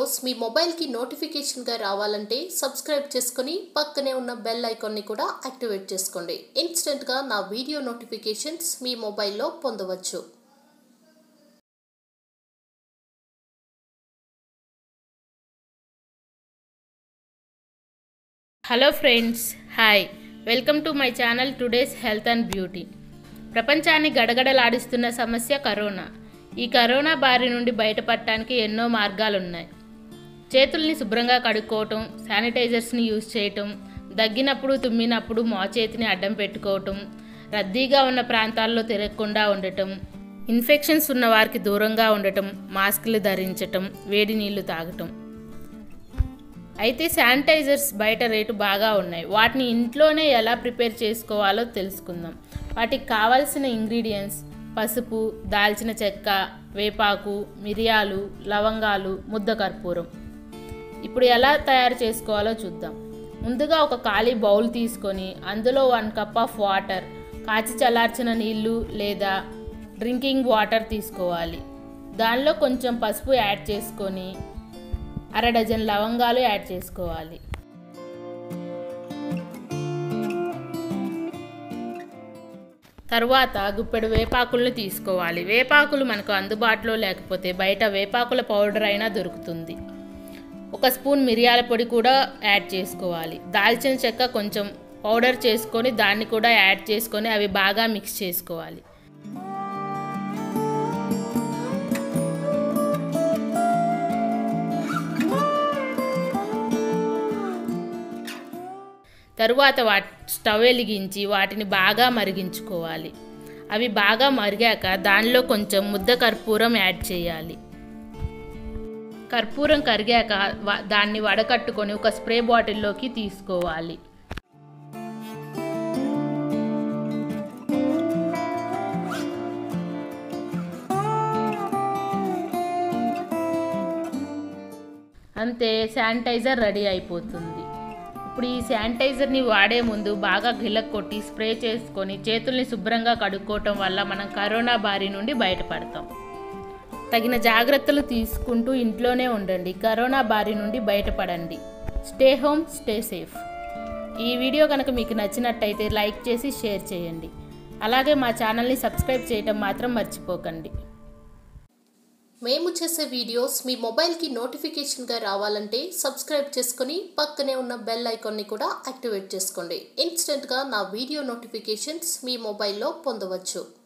videos మీ మొబైల్కి నోటిఫికేషన్గా రావాలంటే సబ్స్క్రైబ్ చేసుకొని పక్కనే ఉన్న బెల్ ఐకాన్ని కూడా యాక్టివేట్ చేసుకోండి ఇన్స్టెంట్గా నా వీడియో నోటిఫికేషన్స్ మీ మొబైల్లో పొందవచ్చు hello friends hi welcome to my channel today's health and beauty ప్రపంచాన్ని గడగడలాడిస్తున్న సమస్య కరోనా ఈ కరోనా బారి నుండి బయటపడటానికి ఎన్నో మార్గాలు ఉన్నాయి చేతుల్ని శుభ్రంగా కడుక్కోవటం శానిటైజర్స్ని యూజ్ చేయటం దగ్గినప్పుడు తుమ్మినప్పుడు మోచేతిని అడ్డం పెట్టుకోవటం రద్దీగా ఉన్న ప్రాంతాల్లో తిరగకుండా ఉండటం ఇన్ఫెక్షన్స్ ఉన్న వారికి దూరంగా ఉండటం మాస్కులు ధరించటం వేడి నీళ్లు తాగటం అయితే శానిటైజర్స్ బయట రేటు బాగా ఉన్నాయి వాటిని ఇంట్లోనే ఎలా ప్రిపేర్ చేసుకోవాలో తెలుసుకుందాం వాటికి కావాల్సిన ఇంగ్రీడియంట్స్ పసుపు దాల్చిన చెక్క వేపాకు మిరియాలు లవంగాలు ముద్ద కర్పూరం ఇప్పుడు ఎలా తయారు చేసుకోవాలో చూద్దాం ముందుగా ఒక ఖాళీ బౌల్ తీసుకొని అందులో వన్ కప్ ఆఫ్ వాటర్ కాచి చల్లార్చిన నీళ్లు లేదా డ్రింకింగ్ వాటర్ తీసుకోవాలి దానిలో కొంచెం పసుపు యాడ్ చేసుకొని అర డజన్ లవంగాలు యాడ్ చేసుకోవాలి తరువాత గుప్పెడు వేపాకులను తీసుకోవాలి వేపాకులు మనకు అందుబాటులో లేకపోతే బయట వేపాకుల పౌడర్ అయినా దొరుకుతుంది ఒక స్పూన్ మిరియాల పొడి కూడా యాడ్ చేసుకోవాలి దాల్చిన చెక్క కొంచెం పౌడర్ చేసుకొని దాన్ని కూడా యాడ్ చేసుకొని అవి బాగా మిక్స్ చేసుకోవాలి తరువాత వా స్టవ్ వెలిగించి వాటిని బాగా మరిగించుకోవాలి అవి బాగా మరిగాక దానిలో కొంచెం ముద్ద కర్పూరం యాడ్ చేయాలి కర్పూరం కరిగాక వ- దాన్ని వడకట్టుకొని ఒక స్ప్రే బాటిల్లోకి తీసుకోవాలి అంతే శానిటైజర్ రెడీ అయిపోతుంది ఇప్పుడు ఈ శానిటైజర్ని వాడే ముందు బాగా గిలక్ కొట్టి స్ప్రే చేసుకొని చేతుల్ని శుభ్రంగా కడుక్కోవటం వల్ల మనం కరోనా బారి నుండి బయటపడతాం తగిన జాగ్రత్తలు తీసుకుంటూ ఇంట్లోనే ఉండండి కరోనా బారి నుండి బయటపడండి స్టే హోమ్ స్టే సేఫ్ ఈ వీడియో కనుక మీకు నచ్చినట్టయితే లైక్ చేసి షేర్ చేయండి అలాగే మా ఛానల్ని సబ్స్క్రైబ్ చేయటం మాత్రం మర్చిపోకండి మేము చేసే వీడియోస్ మీ మొబైల్కి నోటిఫికేషన్గా రావాలంటే సబ్స్క్రైబ్ చేసుకొని పక్కనే ఉన్న బెల్ ఐకాన్ని కూడా యాక్టివేట్ చేసుకోండి ఇన్స్టెంట్గా నా వీడియో నోటిఫికేషన్స్ మీ మొబైల్లో పొందవచ్చు